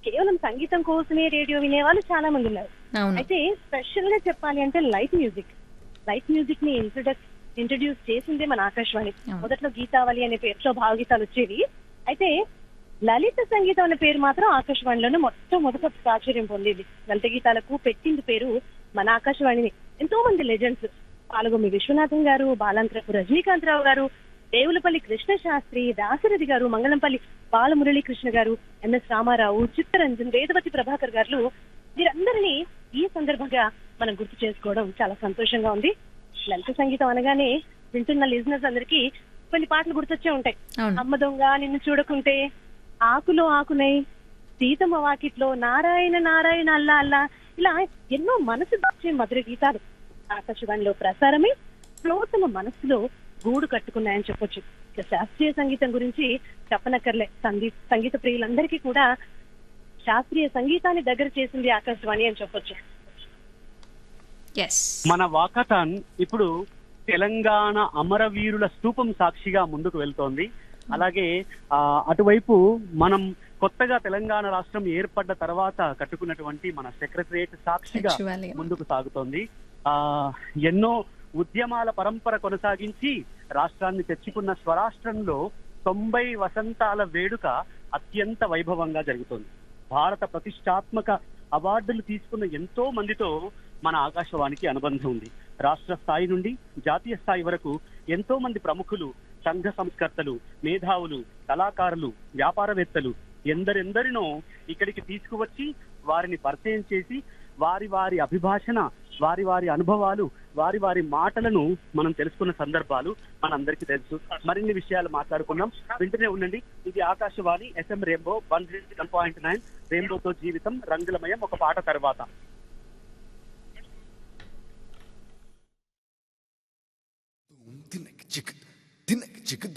కేవలం సంగీతం కోసమే రేడియో వినే వాళ్ళు చాలా మంది ఉన్నారు అవును అయితే స్పెషల్ గా చెప్పాలి అంటే లైట్ మ్యూజిక్ లైట్ మ్యూజిక్ ని ఇంట్రొడక్ట్ ఇంట్రడ్యూస్ చేసిందే మన ఆకాశవాణి అవును. మొదట్లో గీతావళి అనే పేరుతో భావగీతాలు వచ్చేవి అయితే లలిత సంగీతం అనే పేరు మాత్రం ఆకాశవాణిలోనే మొట్టమొదట ప్రాచుర్యం పొందింది లలిత గీతాలకు పెట్టింది పేరు మన ఆకాశవాణిని ఎంతో మంది లెజెండ్స్ పాలగొమ్మి విశ్వనాథం గారు బాలాంతరపు రజనీకాంతరావు గారు దేవులపల్లి కృష్ణ శాస్త్రి దాసరథి గారు మంగళంపల్లి బాలమురళీ కృష్ణ గారు ఎంఎస్ రామారావు చిత్తరంజన్ వేదవతి ప్రభాకర్ గారు వీరందరినీ ఈ సందర్భంగా మనం గుర్తు చేసుకోవడం చాలా సంతోషంగా ఉంది లలిత సంగీతం అనగానే వింటున్న లిజినెస్ అందరికీ కొన్ని పాటలు గుర్తొచ్చే ఉంటాయి అవును అమ్మ దొంగ నిన్ను చూడకుంటే ఆకులో ఆకునై సీతమ్మ వాకిట్లో నారాయణ నారాయణ అల్లా అల్లా ఇలా ఎన్నో మనసు దాచే మధుర గీతాలు ఆకాశవాణిలో ప్రసారమై శ్రోతల మనసులో గూడు కట్టుకున్నాయని చెప్పొచ్చు ఇక శాస్త్రీయ సంగీతం గురించి చెప్పనక్కర్లే సంగీత సంగీత ప్రియులందరికీ కూడా శాస్త్రీయ సంగీతాన్ని దగ్గర చేసింది ఆకాశవాణి అని చెప్పొచ్చు ఎస్ మన వాకథాన్ ఇప్పుడు తెలంగాణ అమరవీరుల స్తూపం సాక్షిగా ముందుకు వెళ్తోంది అలాగే ఆ, అటువైపు మనం కొత్తగా తెలంగాణ రాష్ట్రం ఏర్పడ్డ తర్వాత కట్టుకున్నటువంటి మన సెక్రటరియట్ సాక్షిగా సచివాలయం ముందుకు సాగుతోంది ఆ ఎన్నో ఉద్యమాల పరంపర కొనసాగించి రాష్ట్రాన్ని తెచ్చుకున్న స్వరాష్ట్రంలో తొంభై వసంతాల వేడుక అత్యంత వైభవంగా జరుగుతోంది భారత ప్రతిష్టాత్మక అవార్డులు తీసుకున్న ఎంతో మందితో మన ఆకాశవాణికి అనుబంధం ఉంది రాష్ట్ర స్థాయి నుండి జాతీయ స్థాయి వరకు ఎంతో మంది ప్రముఖులు సంఘ సంస్కర్తలు మేధావులు కళాకారులు వ్యాపారవేత్తలు ఎందరెందరినో ఇక్కడికి తీసుకువచ్చి వారిని పరిచయం చేసి వారి వారి అభిభాషణ వారి వారి అనుభవాలు వారి వారి మాటలను మనం తెలుసుకున్న సందర్భాలు మనందరికీ తెలుసు మరిన్ని విషయాలు మాట్లాడుకున్నాం వింటూనే ఉండండి ఇది Akashvani SM rainbow one one point nine రెయిన్బోతో జీవితం రంగులమయం ఒక పాట తర్వాత Tinek chick, tinek chick,